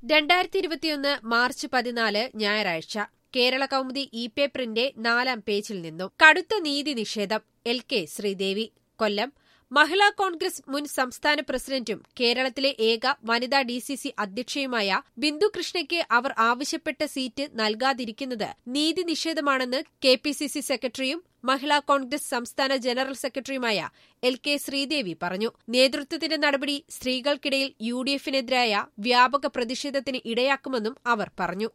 രണ്ടായിരത്തി ഇരുപത്തിയൊന്ന് മാർച്ച് പതിനാല് ഞായറാഴ്ച കേരള കൗമുദി ഇ പേപ്പറിന്റെ നാലാം പേജിൽ നിന്നും കടുത്ത നീതി നിഷേധം എൽ കെ ശ്രീദേവി കൊല്ലം മഹിളാ കോൺഗ്രസ് മുൻ സംസ്ഥാന പ്രസിഡന്റും കേരളത്തിലെ ഏക വനിതാ ഡി സി സി അധ്യക്ഷയുമായ ബിന്ദു കൃഷ്ണയ്ക്ക് അവർ ആവശ്യപ്പെട്ട സീറ്റ് നൽകാതിരിക്കുന്നത് നീതി നിഷേധമാണെന്ന് കെ പി സി സി സെക്രട്ടറിയും മഹിളാ കോൺഗ്രസ് സംസ്ഥാന ജനറൽ സെക്രട്ടറിയുമായ എൽ കെ ശ്രീദേവി പറഞ്ഞു നേതൃത്വത്തിന്റെ നടപടി സ്ത്രീകൾക്കിടയിൽ യു ഡി എഫിനെതിരായ വ്യാപക പ്രതിഷേധത്തിന് ഇടയാക്കുമെന്നും അവർ പറഞ്ഞു